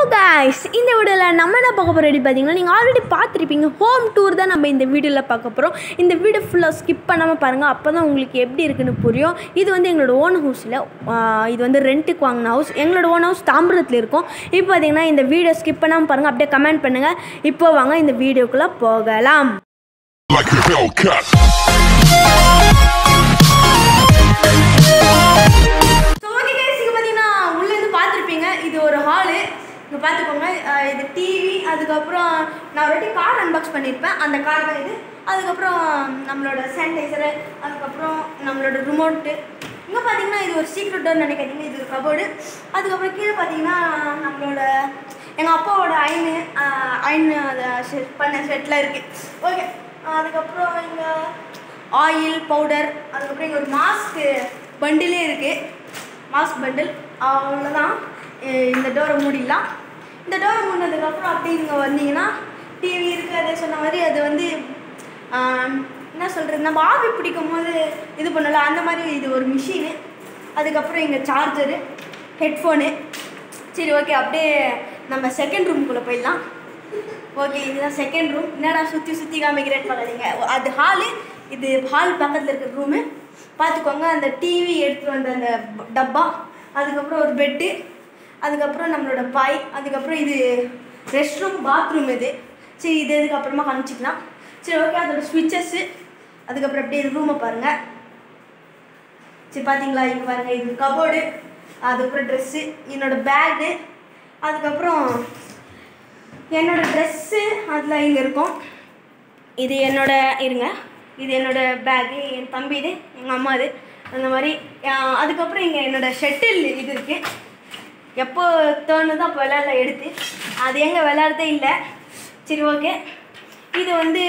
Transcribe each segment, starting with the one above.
guys இந்த வீடியோவில் நம்ம என்ன பார்க்க போகிறோம் பார்த்தீங்கன்னா நீங்கள் ஆல்ரெடி பார்த்துருப்பீங்க ஹோம் டூர் தான் நம்ம இந்த வீடியோவில் பார்க்க போகிறோம் இந்த வீடியோ ஃபுல்லாக ஸ்கிப் பண்ணாமல் பாருங்கள் அப்போ தான் உங்களுக்கு எப்படி இருக்குன்னு புரியும் இது வந்து எங்களோட ஓன் ஹவுஸில் இது வந்து ரெண்ட்டுக்கு வாங்கின ஹவுஸ் எங்களோட ஓன் ஹவுஸ் தாம்பரத்தில் இருக்கும் இப்போ பார்த்தீங்கன்னா இந்த வீடியோ ஸ்கிப் பண்ணாமல் பாருங்கள் அப்படியே கமெண்ட் பண்ணுங்கள் இப்போ வாங்க இந்த வீடியோக்குள்ளே போகலாம் like a Hellcat. So okay guys இங்கே பார்த்தீங்கன்னா உள்ளேருந்து பார்த்துருப்பீங்க இது ஒரு ஹாலு இங்கே பார்த்துக்கோங்க அஹ் இது டிவி அதுக்கப்புறம் நான் ஒரு வாட்டி கார் அன்பாக்ஸ் பண்ணியிருப்பேன் அந்த கார் தான் இது அதுக்கப்புறம் நம்மளோட சானிடைசரு அதுக்கப்புறம் நம்மளோட ரிமோட்டு இங்கே பார்த்தீங்கன்னா இது ஒரு சீக்ரெட் டோர் நினைக்காதீங்க இது ஒரு கபோர்டு அதுக்கப்புறம் கீழே பார்த்தீங்கன்னா நம்மளோட எங்கள் அப்பாவோட அயனு அயனு அதை செட் பண்ண செட்டில் இருக்குது ஓகே அதுக்கப்புறம் இங்கே ஆயில் பவுடர் அதுக்கப்புறம் இங்கே ஒரு மாஸ்க்கு பண்டிலே இருக்குது மாஸ்க் பண்டில் அவ்வளோதான் அஹ் இந்த டோரை மூடிடலாம் இந்த டோரை மூடினதுக்கப்புறம் அப்படியே இங்கே வந்தீங்கன்னா டிவி இருக்குது அதே சொன்ன மாதிரி அது வந்து ஆஹ், என்ன சொல்கிறது நம்ம ஆவி பிடிக்கும் போது இது பண்ணல அந்த மாதிரி இது ஒரு மிஷினு அதுக்கப்புறம் இங்கே சார்ஜரு ஹெட்ஃபோனு சரி ஓகே அப்படியே நம்ம செகண்ட் ரூமுக்குள்ளே போயிடலாம் ஓகே இதுதான் செகண்ட் ரூம் என்னடா சுற்றி சுற்றி காமிக்கிறேன்னு பார்க்காதீங்க அது ஹாலு இது ஹால் பக்கத்தில் இருக்கிற ரூமு பார்த்துக்கோங்க அந்த டிவி எடுத்துகிட்டு வந்த அந்த ப- டப்பா அதுக்கப்புறம் ஒரு பெட்டு அதுக்கப்புறம் நம்மளோட பாய் அதுக்கப்புறம் இது ரெஸ்ட் ரூம் பாத்ரூம் இது சரி இது இதுக்கப்புறமா காமிச்சிக்கலாம் சரி ஓகே அதோட ஸ்விட்சஸ்ஸு அதுக்கப்புறம் அப்படியே ரூமை பாருங்கள் சரி பார்த்தீங்களா இங்கே பாருங்கள் இது கபோர்டு அதுக்கப்புறம் ட்ரெஸ்ஸு என்னோட பேகு அதுக்கப்புறம் என்னோட ட்ரெஸ்ஸு அதில் இங்கே இருக்கும் இது என்னோட இருங்க இது என்னோட பேகு என் தம்பி இது எங்கள் அம்மா இது அந்த மாதிரி ஆஹ் அதுக்கப்புறம் இங்கே என்னோட ஷட்டில் இது இருக்குது எப்போ தோணுதோ அப்போ விளையாட எடுத்து அது எங்கே விளையாடுறதே இல்லை சரி ஓகே இது வந்து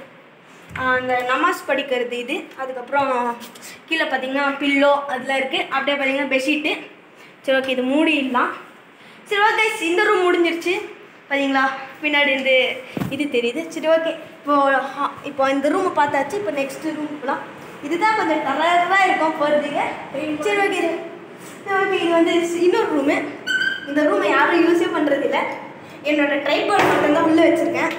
ஆஹ் அந்த நமாஸ் படிக்கிறது இது அதுக்கப்புறம் கீழே பார்த்தீங்கன்னா பில்லோ அதெல்லாம் இருக்குது அப்படியே பார்த்தீங்கன்னா பெட்ஷீட்டு சரி ஓகே இது மூடிடலாம் சரி ஓகே இந்த ரூம் முடிஞ்சிருச்சு பார்த்தீங்களா பின்னாடி இருந்து இது தெரியுது சரி ஓகே இப்போ ஹா- இப்போ இந்த ரூமை பார்த்தாச்சு இப்போ நெக்ஸ்ட் ரூம் போகலாம் இதுதான் கொஞ்சம் கலராக இருக்கும் போகிறதுக்கு சரி ஓகே இது சரி ஓகே இது வந்து இன்னொரு ரூமு இந்த ரூமை யாரும் யூஸே பண்ணுறதில்ல என்னோட ட்ரைபாட் மட்டும்தான் உள்ளே வச்சுருக்கேன்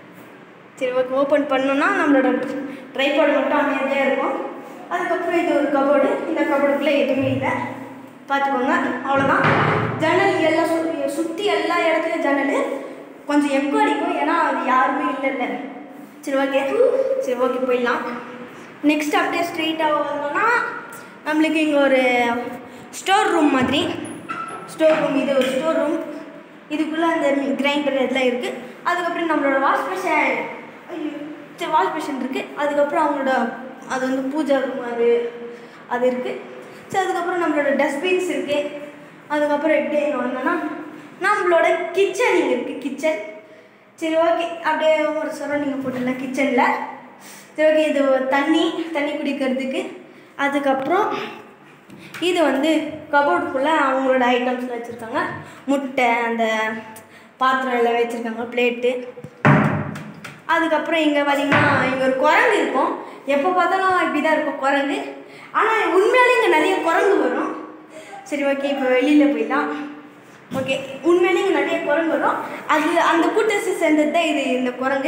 சரி ஓகே ஓப்பன் பண்ணோன்னா நம்மளோட ட்ரைபாட் மட்டும் அமைதியாக இருக்கும் அதுக்கப்புறம் இது ஒரு கபோர்டு இந்த கபோர்டுக்குள்ளே எதுவுமே இல்லை பார்த்துக்கோங்க அவ்வளோதான் ஜன்னல் எல்லாம் சுற்றி சுற்றி எல்லா இடத்துலையும் ஜன்னல் கொஞ்சம் எக்கோ அடிக்கும் ஏன்னா அது யாருமே இல்லை இல்லை சரி ஓகே சரி ஓகே போயிடலாம் நெக்ஸ்ட் அப்படியே ஸ்ட்ரெயிட்டாக வந்தோம்னா நம்மளுக்கு இங்கே ஒரு ஸ்டோர் ரூம் மாதிரி ஸ்டோர் ரூம் இது ஒரு ஸ்டோர் ரூம் இதுக்குள்ளே அந்த கிரைண்டர் இதெல்லாம் இருக்குது அதுக்கப்புறம் நம்மளோட வாஷ் மிஷின் ஐயோ சரி வாஷ் மிஷின் இருக்குது அதுக்கப்புறம் அவங்களோட அது வந்து பூஜா ரூம் அது அது இருக்குது சரி அதுக்கப்புறம் நம்மளோட டஸ்ட்பின்ஸ் இருக்குது அதுக்கப்புறம் எப்படி இங்கே வந்தோன்னா நம்மளோட கிச்சன் இங்கே இருக்குது கிச்சன் சரி ஓகே அப்படியே ஒரு சரௌண்டிங்கை போட்டுடலாம் கிச்சனில் சரி ஓகே இது தண்ணி தண்ணி குடிக்கிறதுக்கு அதுக்கப்புறம் இது வந்து கபோர்டுக்குள்ளே அவங்களோட ஐட்டம்ஸ்லாம் வச்சுருக்காங்க முட்டை அந்த பாத்திரம் எல்லாம் வச்சுருக்காங்க பிளேட்டு அதுக்கப்புறம் இங்கே பார்த்தீங்கன்னா இங்கே ஒரு குரங்கு இருக்கும் எப்போ பார்த்தாலும் இப்படி தான் இருக்கும் குரங்கு ஆனால் உண்மையாலே இங்கே நிறைய குரங்கு வரும் சரி ஓகே இப்போ வெளியில் போயிடலாம் ஓகே உண்மையாலே இங்கே நிறைய குரங்கு வரும் அது அந்த கூட்டத்தை சேர்ந்தது தான் இது இந்த குரங்கு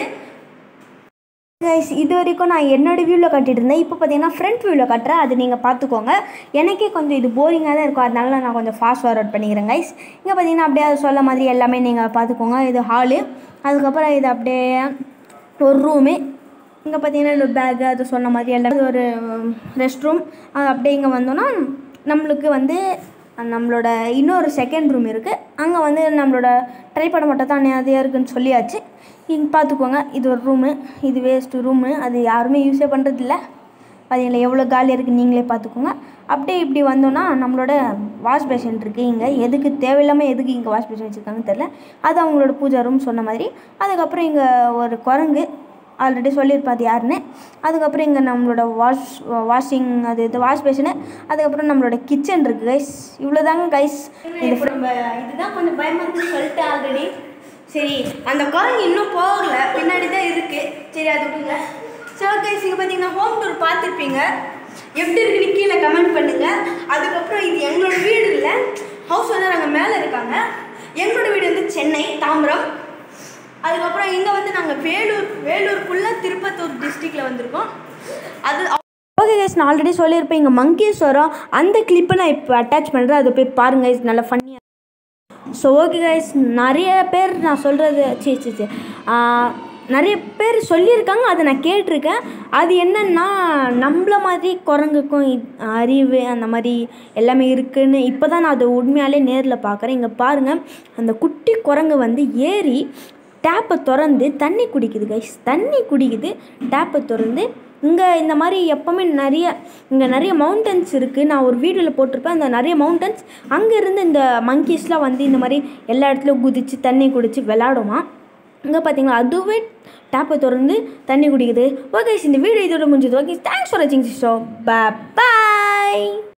கைஸ் இது வரைக்கும் நான் என்னோட வியூவில் கட்டிட்டு இருந்தேன் இப்போ பார்த்தீங்கன்னா ஃப்ரண்ட் வியூவில் கட்டுறேன் அது நீங்கள் பார்த்துக்கோங்க எனக்கே கொஞ்சம் இது போரிங்காக தான் இருக்கும் அதனால நான் கொஞ்சம் ஃபாஸ்ட் ஃபார்வர்ட் பண்ணிக்கிறேன் கைஸ் இங்கே பார்த்தீங்கன்னா அப்படியே அது சொல்ல மாதிரி எல்லாமே நீங்கள் பார்த்துக்கோங்க இது ஹாலு அதுக்கப்புறம் இது அப்படியே ஒரு ரூமு இங்கே பார்த்தீங்கன்னா இது பேக்கு அது சொன்ன மாதிரி எல்லாம் இது ஒரு ரெஸ்ட் ரூம் அது அப்படியே இங்கே வந்தோன்னா நம்மளுக்கு வந்து நம்மளோட இன்னொரு செகண்ட் ரூம் இருக்குது அங்கே வந்து நம்மளோட ட்ரைபட மட்டும் தான் நிறையா இருக்குன்னு சொல்லியாச்சு இங்கே பார்த்துக்கோங்க இது ஒரு ரூமு இது வேஸ்ட்டு ரூமு அது யாருமே யூஸே பண்ணுறதில்ல பார்த்தீங்களா எவ்வளோ காலியாக இருக்குது நீங்களே பார்த்துக்கோங்க அப்படியே இப்படி வந்தோன்னா நம்மளோட வாஷ் பேஷன் இருக்குது இங்கே எதுக்கு தேவையில்லாமல் எதுக்கு இங்கே வாஷ் பேஷன் வச்சுருக்காங்கன்னு தெரில அது அவங்களோட பூஜா ரூம் சொன்ன மாதிரி அதுக்கப்புறம் இங்கே ஒரு குரங்கு ஆல்ரெடி சொல்லியிருப்பாது யாருன்னு அதுக்கப்புறம் இங்கே நம்மளோட வாஷ் வாஷிங் அது இது வாஷ் பேஷனு அதுக்கப்புறம் நம்மளோட கிச்சன் இருக்குது கைஸ் இவ்வளோதாங்க கைஸ் இது நம்ம இதுதான் கொஞ்சம் பயமாக இருக்குன்னு சொல்லிட்டேன் ஆல்ரெடி சரி அந்த குரங்கு இன்னும் போகல பின்னாடி தான் இருக்குது சரி அது விடுங்க சரி ஓகே இங்கே பார்த்தீங்கன்னா ஹோம் டூர் பார்த்துருப்பீங்க எப்படி இருக்குன்னு கீழே கமெண்ட் பண்ணுங்கள் அதுக்கப்புறம் இது எங்களோட வீடு இல்லை ஹவுஸ் ஓனர் அங்கே மேலே இருக்காங்க எங்களோட வீடு வந்து சென்னை தாம்பரம் அதுக்கப்புறம் இங்கே வந்து நாங்கள் வேலூர் வேலூருக்குள்ளே திருப்பத்தூர் டிஸ்ட்ரிக்டில் வந்திருக்கோம் அது ஓகே கைஸ் நான் ஆல்ரெடி சொல்லியிருப்பேன் இங்கே மங்கேஸ் வரும் அந்த கிளிப்பை நான் இப்போ அட்டாச் பண்ணுறேன் அதை போய் பாருங்க இது நல்லா ஃபன்னியாக ஸோ ஓகே கைஸ் நிறைய பேர் நான் சொல்கிறது சி சி சி நிறைய பேர் சொல்லியிருக்காங்க அதை நான் கேட்டிருக்கேன் அது என்னன்னா நம்மள மாதிரி குரங்குக்கும் இ- அறிவு அந்த மாதிரி எல்லாமே இருக்குன்னு இப்போ தான் நான் அதை உண்மையாலே நேரில் பார்க்குறேன் இங்கே பாருங்கள் அந்த குட்டி குரங்கு வந்து ஏறி டேப்பை திறந்து தண்ணி குடிக்குது கைஸ் தண்ணி குடிக்குது டேப்பை திறந்து இங்கே இந்த மாதிரி எப்போவுமே நிறைய இங்கே நிறைய மவுண்டன்ஸ் இருக்குது நான் ஒரு வீடியோவில் போட்டிருப்பேன் அந்த நிறைய மவுண்டன்ஸ் அங்கேருந்து இந்த மங்கீஸ்லாம் வந்து இந்த மாதிரி எல்லா இடத்துலையும் குதித்து தண்ணி குடித்து விளாடுமா இங்கே பார்த்தீங்களா அதுவே டேப்பை திறந்து தண்ணி குடிக்குது ஓகே இந்த வீடியோ இதோட முடிஞ்சது ஓகே தேங்க்ஸ் ஃபார் வாட்சிங் ஸோ பாய்